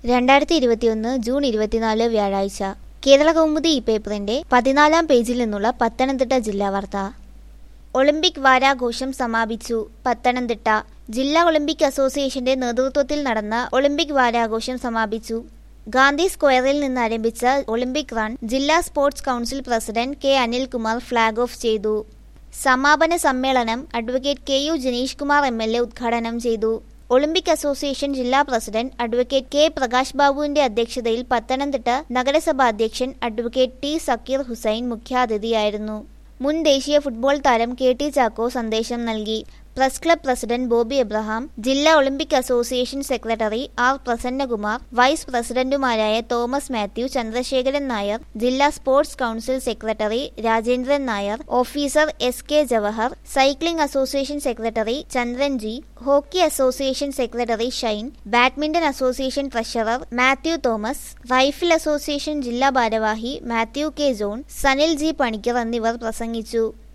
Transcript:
രണ്ടായിരത്തി ഇരുപത്തിയൊന്ന് ജൂൺ ഇരുപത്തിനാല് വ്യാഴാഴ്ച കേരള കൗമുദി ഈ പേപ്പറിന്റെ പതിനാലാം പേജിൽ നിന്നുള്ള പത്തനംതിട്ട ജില്ലാ വാർത്ത ഒളിമ്പിക് വാരാഘോഷം സമാപിച്ചു പത്തനംതിട്ട ജില്ലാ ഒളിമ്പിക് അസോസിയേഷന്റെ നേതൃത്വത്തിൽ നടന്ന ഒളിമ്പിക് വാരാഘോഷം സമാപിച്ചു ഗാന്ധി സ്ക്വയറിൽ നിന്ന് ആരംഭിച്ച ഒളിമ്പിക് റൺ ജില്ലാ sports council president K Anilkumar flag off ചെയ്തു സമാപന സമ്മേളനം advocate K U Janeesh Kumar M L A ഉദ്ഘാടനം ചെയ്തു ഒളിമ്പിക് അസോസിയേഷൻ ജില്ലാ പ്രസിഡന്റ് അഡ്വക്കേറ്റ് കെ പ്രകാശ് ബാബുവിന്റെ അധ്യക്ഷതയിൽ പത്തനംതിട്ട നഗരസഭാ അധ്യക്ഷൻ അഡ്വക്കേറ്റ് ടി സക്കീർ ഹുസൈൻ മുഖ്യാതിഥിയായിരുന്നു മുൻ ദേശീയ ഫുട്ബോൾ താരം കെ ടി ചാക്കോ സന്ദേശം നൽകി press club president Bobby Abraham ജില്ലാ olympic association secretary R Prasannakumar vice പ്രസിഡന്റുമാരായ തോമസ് മാത്യു ചന്ദ്രശേഖരൻ നായർ ജില്ലാ sports council secretary Rajendran Nair officer S K Jawahar cycling association secretary Chandran G hockey association secretary Shine badminton association treasurer Mathew Thomas rifle association ജില്ലാ ഭാരവാഹി മാത്യു കെ ജോൺ സനിൽ ജി പണിക്കർ എന്നിവർ പ്രസംഗിച്ചു